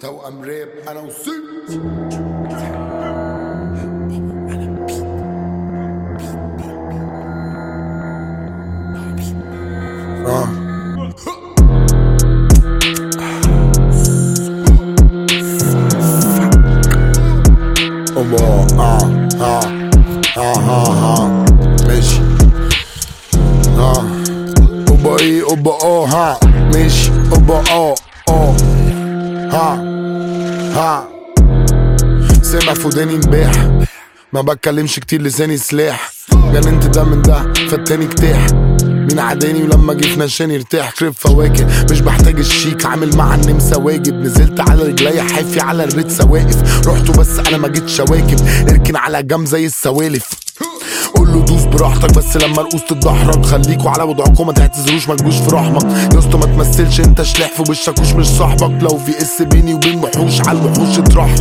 توأم راب انا وصلت اه اوبا اه اه اه اه اه ماشي اه اوبا ايه اوبا اه ها ماشي اوبا اه اه ها ها سامع في وداني نباح ما بتكلمش كتير لساني سلاح جننت ده من ده فالتاني كتاح مين عداني ولما جه في نشاني ارتاح كريب فواكه مش بحتاج الشيك عامل مع النمسا واجب نزلت على رجليا حافي على الريتسا واقف رحتوا بس انا ما جيتش اواكب اركن على جنب زي السوالف قول له دوس براحتك بس لما القوس تتدحرج خليكوا على وضعكم ما تعتذروش ما تجوش في رحمك يا اسطى ما تمثلش انت شلح في وشكوش مش صاحبك لو في اس بيني وبين وحوش على الوحوش اطرح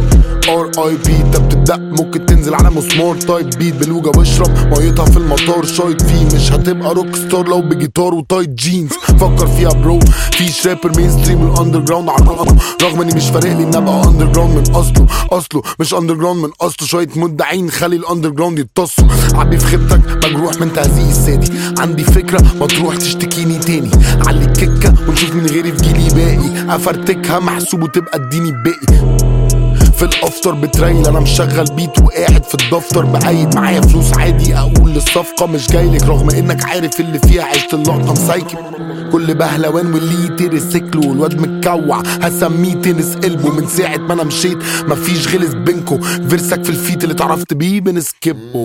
ار اي بي انت بتبدا ممكن تنزل على مسمار تايب بيت بلوجة واشرب ميتها في المطار شايط فيه مش هتبقى روك ستار لو بجيتار وتايت جينز فكر فيها برو فيش رابر مين ستريم الاندر جراوند على الرقم رغم اني مش فارق لي ان ابقى اندر جراوند من اصله اصله مش اندر جراوند من اصله شويه مدعين خلي الاندر جراوند يتصوا عبي في خيبتك مجروح من تهزيق السادي عندي فكره ما تروح تشتكيني تاني علي الكيكه ونشوف مين غيري في جيلي باقي افرتكها محسوب وتبقى اديني باقي في الافتر بتريل انا مشغل بيت وقاعد في الدفتر بعيد معايا فلوس عادي اقول للصفقه مش جايلك رغم انك عارف اللي فيها عشت اللقطه مسايكب كل بهلوان واللي ترسكله والواد متكوع هسميه تنس قلبه من ساعه ما انا مشيت مفيش غلس بينكو فيرسك في الفيت اللي اتعرفت بيه بنسكبه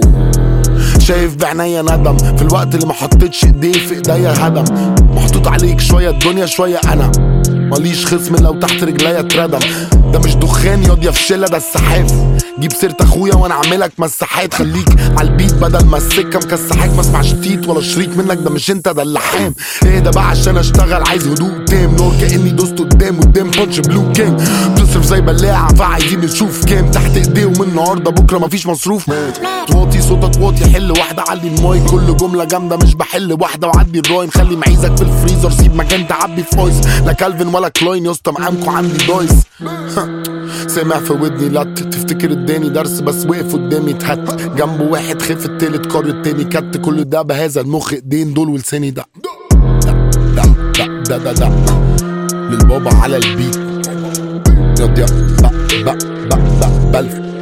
شايف بعينيا ندم في الوقت اللي ما حطيتش ايديه في ايديا هدم محطوط عليك شويه الدنيا شويه انا ماليش خصم لو تحت رجليا اتردم ده مش دخان ياض يا فشله ده السحاف جيب سيره اخويا وانا اعملك مساحات خليك على البيت بدل ما السكه مكسحاك ما اسمعش تيت ولا شريك منك ده مش انت ده اللحام ايه ده بقى عشان اشتغل عايز هدوء تام نور كاني دوست قدام قدام بانش بلو كينج بتصرف زي بلاعه فعايزين نشوف كام تحت ايديهم النهارده بكره مفيش مصروف واطي صوتك واطي حل واحده علي المايك كل جمله جامده مش بحل واحده وعدي الراين خلي معيزك في الفريزر سيب مكان تعبي في ايس لا كالفين ولا كلاين يا اسطى معاكوا عندي دايس سامع في ودني لت تفتكر اداني درس بس وقف قدامي اتهت جنبه واحد خف التالت قار التاني كت كل ده بهذا المخ ايدين دول ولساني ده ده ده ده ده ده للبابا على البيت يا يا بق بق بق بق بلف